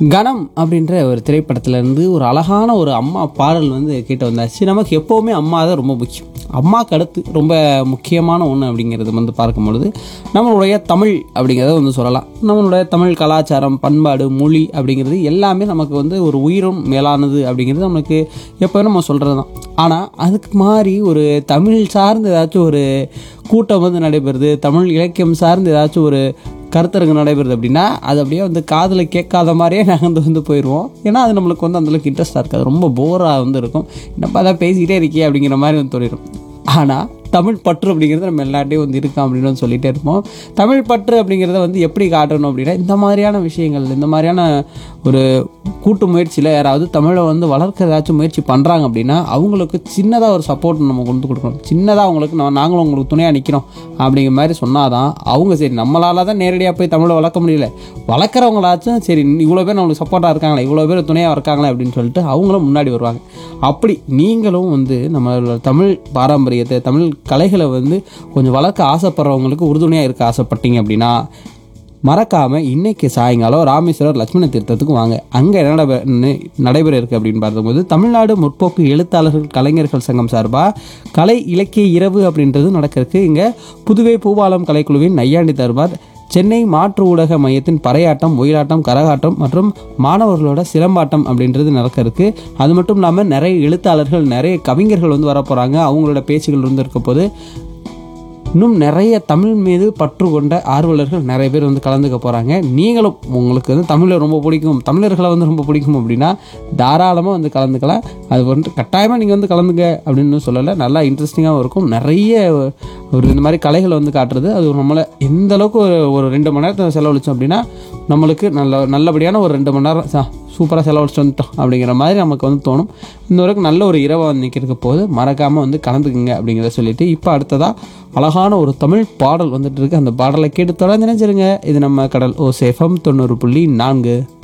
கணம் அப்படின்ற ஒரு திரைப்படத்துல இருந்து ஒரு அழகான ஒரு அம்மா பாடல் வந்து கேட்டு வந்தாச்சு நமக்கு எப்போவுமே அம்மா தான் ரொம்ப முக்கியம் அம்மாக்கு அடுத்து ரொம்ப முக்கியமான ஒன்று அப்படிங்கிறது வந்து பார்க்கும் பொழுது நம்மளுடைய தமிழ் அப்படிங்கிறத வந்து சொல்லலாம் நம்மளுடைய தமிழ் கலாச்சாரம் பண்பாடு மொழி அப்படிங்கிறது எல்லாமே நமக்கு வந்து ஒரு உயிரும் மேலானது அப்படிங்கிறது நமக்கு எப்போவும் நம்ம சொல்கிறது தான் ஆனால் அதுக்கு மாதிரி ஒரு தமிழ் சார்ந்து ஏதாச்சும் ஒரு கூட்டம் வந்து நடைபெறுது தமிழ் இலக்கியம் சார்ந்து ஏதாச்சும் ஒரு கருத்தரங்கு நடைபெறுது அப்படின்னா அது அப்படியே வந்து காதில் கேட்காத மாதிரியே நகர்ந்து வந்து போயிடுவோம் ஏன்னா அது நம்மளுக்கு வந்து அந்தளவுக்கு இன்ட்ரெஸ்டாக இருக்காது ரொம்ப போராக வந்து இருக்கும் என்னப்பா தான் பேசிக்கிட்டே இருக்கியே அப்படிங்கிற மாதிரி வந்து தோணிடும் ஆனால் தமிழ் பற்று அப்படிங்கிறது நம்ம எல்லாட்டையும் வந்து இருக்கும் அப்படின்னு வந்து சொல்லிகிட்டே இருப்போம் தமிழ் பற்று அப்படிங்கிறத வந்து எப்படி காட்டணும் அப்படின்னா இந்த மாதிரியான விஷயங்கள் இந்த மாதிரியான ஒரு கூட்டு முயற்சியில் யாராவது தமிழை வந்து வளர்க்க ஏதாச்சும் முயற்சி பண்ணுறாங்க அப்படின்னா அவங்களுக்கு சின்னதாக ஒரு சப்போர்ட் நம்ம கொண்டு கொடுக்கணும் சின்னதாக அவங்களுக்கு நான் நாங்களும் உங்களுக்கு துணையாக நிற்கிறோம் அப்படிங்கிற மாதிரி சொன்னாதான் அவங்க சரி நம்மளால தான் நேரடியாக போய் தமிழை வளர்க்க முடியல வளர்க்குறவங்களாச்சும் சரி இவ்வளோ பேர் நம்மளுக்கு சப்போர்ட்டாக இருக்காங்களே இவ்வளோ பேர் துணையாக இருக்காங்களே அப்படின்னு சொல்லிட்டு அவங்களும் முன்னாடி வருவாங்க அப்படி நீங்களும் வந்து நம்ம தமிழ் பாரம்பரியத்தை தமிழ் கலைகளை வந்து கொஞ்சம் வளர்க்க ஆசைப்படுறவங்களுக்கு உறுதுணையாக இருக்க ஆசைப்பட்டீங்க அப்படின்னா மறக்காமல் இன்னைக்கு சாயங்காலம் ராமேஸ்வரர் லட்சுமண தீர்த்தத்துக்கு வாங்க அங்கே என்ன நடைபெ- ந- நடைபெற இருக்கு அப்படின்னு பார்க்கும்போது தமிழ்நாடு முற்போக்கு எழுத்தாளர்கள் கலைஞர்கள் சங்கம் சார்பாக கலை இலக்கிய இரவு அப்படின்றது நடக்கிறதுக்கு இங்கே புதுவை பூபாலம் கலைக்குழுவின் நையாண்டி தர்பார் சென்னை மாற்று ஊடக மையத்தின் பறையாட்டம் ஒயிலாட்டம் கரகாட்டம் மற்றும் மாணவர்களோட சிலம்பாட்டம் அப்படின்றது நடக்க இருக்கு அது மட்டும் இல்லாமல் நிறைய எழுத்தாளர்கள் நிறைய கவிஞர்கள் வந்து வர போகிறாங்க அவங்களோட பேச்சுகள் வந்து இருக்க போது இன்னும் நிறைய தமிழ் மீது பற்று கொண்ட ஆர்வலர்கள் நிறைய பேர் வந்து கலந்துக்க போகிறாங்க நீங்களும் உங்களுக்கு வந்து தமிழை ரொம்ப பிடிக்கும் தமிழர்களை வந்து ரொம்ப பிடிக்கும் அப்படின்னா தாராளமாக வந்து கலந்துக்கலாம் அது வந்துட்டு கட்டாயமாக நீங்கள் வந்து கலந்துக்க அப்படின்னு சொல்லலை நல்லா இன்ட்ரெஸ்டிங்காகவும் இருக்கும் நிறைய ஒரு இந்த மாதிரி கலைகளை வந்து காட்டுறது அது நம்மளை எந்த அளவுக்கு ஒரு ஒரு ரெண்டு மணி நேரத்தை செலவழிச்சோம் அப்படின்னா நம்மளுக்கு நல்ல நல்லபடியான ஒரு ரெண்டு மணி நேரம் சா சூப்பராக செலவழிச்சு வந்துட்டோம் அப்படிங்கிற மாதிரி நமக்கு வந்து தோணும் இந்த வரைக்கும் நல்ல ஒரு இரவை வந்து நிற்கிறதுக்கு போது மறக்காமல் வந்து கலந்துக்குங்க அப்படிங்கிறத சொல்லிட்டு இப்போ அடுத்ததாக அழகான ஒரு தமிழ் பாடல் வந்துட்டு இருக்கு அந்த பாடலை கேட்டு தொடர்ந்து நினைச்சிருங்க இது நம்ம கடல் ஓ சேஃபம் தொண்ணூறு புள்ளி நான்கு